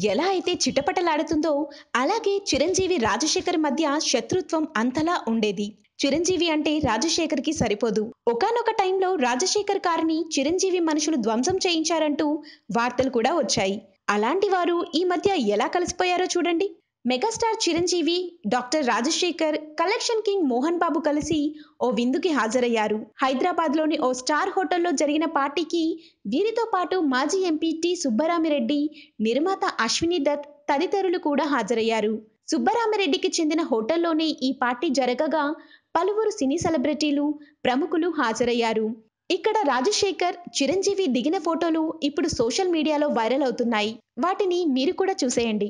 ఎలా అయితే చిటపటలాడుతుందో అలాగే చిరంజీవి రాజశేఖర్ మధ్య శత్రుత్వం అంతలా ఉండేది చిరంజీవి అంటే రాజశేఖర్కి సరిపోదు ఒకానొక టైంలో రాజశేఖర్ కారుని చిరంజీవి మనుషులు ధ్వంసం చేయించారంటూ వార్తలు కూడా వచ్చాయి అలాంటి వారు ఈ మధ్య ఎలా కలిసిపోయారో చూడండి megastar Chiranjeevi doctor Rajasekhar collection king Mohan Babu కలిసి ఓ విందుకి హాజరయ్యారు హైదరాబాద్లోని ఓ స్టార్ హోటల్లో జరిగిన పార్టీకి వీరితో పాటు మాజీ ఎంపీ టి సుబ్బరామిరెడ్డి నిర్మాత అశ్విని దత్ తదితరులు కూడా హాజరయ్యారు సుబ్బరామిరెడ్డికి చెందిన హోటల్లోనే ఈ పార్టీ జరగగా పలువురు సినీ సెలబ్రిటీలు ప్రముఖులు హాజరయ్యారు ఇక్కడ రాజశేఖర్ చిరంజీవి దిగిన ఫోటోలు ఇప్పుడు సోషల్ మీడియాలో వైరల్ అవుతున్నాయి వాటిని మీరు కూడా చూసేయండి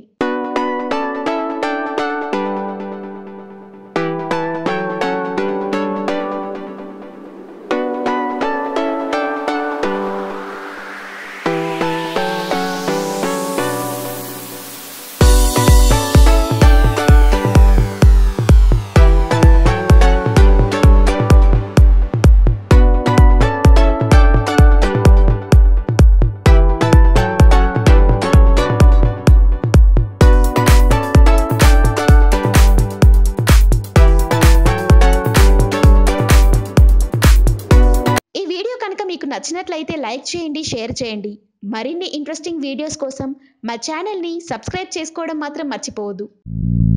ఈ వీడియో కనుక మీకు నచ్చినట్లయితే లైక్ చేయండి షేర్ చేయండి మరిన్ని ఇంట్రెస్టింగ్ వీడియోస్ కోసం మా ఛానల్ని సబ్స్క్రైబ్ చేసుకోవడం మాత్రం మర్చిపోవద్దు